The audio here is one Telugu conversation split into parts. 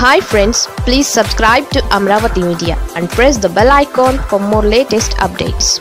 hi friends please subscribe to Amaravati media and press the bell icon for more latest updates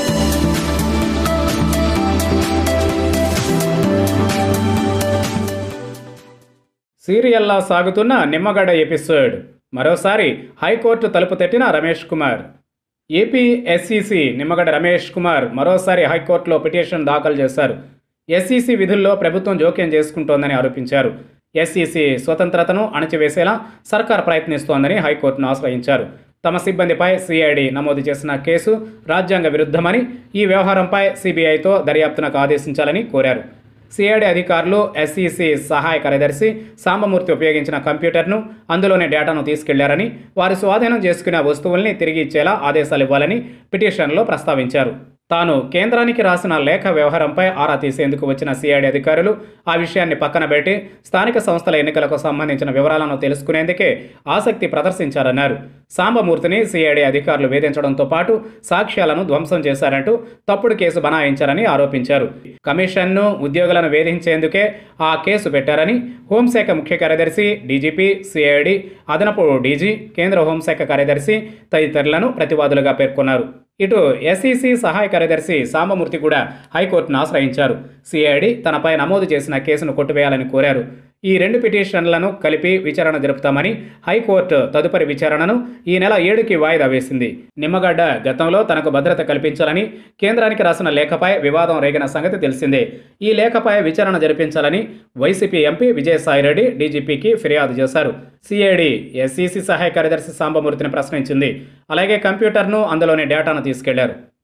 సీరియల్లా సాగుతున్న నిమ్మగడ్డ ఎపిసోడ్ మరోసారి హైకోర్టు తలుపు తట్టిన రమేష్ కుమార్ ఏపీ ఎస్ఈసి నిమ్మగడ్డ రమేష్ కుమార్ మరోసారి హైకోర్టులో పిటిషన్ దాఖలు చేశారు ఎస్ఈసి విధుల్లో ప్రభుత్వం జోక్యం చేసుకుంటోందని ఆరోపించారు ఎస్ఈసి స్వతంత్రతను అణచివేసేలా సర్కార్ ప్రయత్నిస్తోందని హైకోర్టును ఆశ్రయించారు తమ సిబ్బందిపై సిఐడి నమోదు చేసిన కేసు రాజ్యాంగ విరుద్ధమని ఈ వ్యవహారంపై సిబిఐతో దర్యాప్తునకు ఆదేశించాలని కోరారు సిఐడి అధికారులు ఎస్ఈసి సహాయ కార్యదర్శి సాంబమూర్తి ఉపయోగించిన కంప్యూటర్ను అందులోని డేటాను తీసుకెళ్లారని వారు స్వాధీనం చేసుకున్న వస్తువుల్ని తిరిగి ఇచ్చేలా ఆదేశాలు ఇవ్వాలని పిటిషన్లో ప్రస్తావించారు తాను కేంద్రానికి రాసిన లేఖ వ్యవహారంపై ఆరా తీసేందుకు వచ్చిన సిఐడి అధికారులు ఆ విషయాన్ని పక్కన పెట్టి స్థానిక సంస్థల ఎన్నికలకు సంబంధించిన వివరాలను తెలుసుకునేందుకే ఆసక్తి ప్రదర్శించారన్నారు సాంబమూర్తిని సిఐడి అధికారులు వేధించడంతో పాటు సాక్ష్యాలను ధ్వంసం చేశారంటూ తప్పుడు కేసు బనాయించారని ఆరోపించారు కమిషన్ను ఉద్యోగులను వేధించేందుకే ఆ కేసు పెట్టారని హోంశాఖ ముఖ్య కార్యదర్శి డీజీపీ సిఐడి అదనపు డీజీ కేంద్ర హోంశాఖ కార్యదర్శి తదితరులను ప్రతివాదులుగా పేర్కొన్నారు ఇటు ఎస్ఈసి సహాయ కార్యదర్శి సాంబమూర్తి కూడా హైకోర్టును ఆశ్రయించారు సిఐడి తనపై నమోదు చేసిన కేసును కొట్టివేయాలని కోరారు ఈ రెండు పిటిషన్లను కలిపి విచారణ జరుపుతామని హైకోర్టు తదుపరి విచారణను ఈ నెల ఏడుకి వాయిదా వేసింది నిమ్మగడ్డ గతంలో తనకు భద్రత కల్పించాలని కేంద్రానికి రాసిన లేఖపై వివాదం రేగిన సంగతి తెలిసిందే ఈ లేఖపై విచారణ జరిపించాలని వైసీపీ ఎంపీ విజయసాయిరెడ్డి డీజీపీకి ఫిర్యాదు చేశారు సిఐడి ఎస్ఈసి సహాయ కార్యదర్శి సాంబమూర్తిని ప్రశ్నించింది అలాగే కంప్యూటర్ను అందులోని డేటాను తీసుకెళ్లారు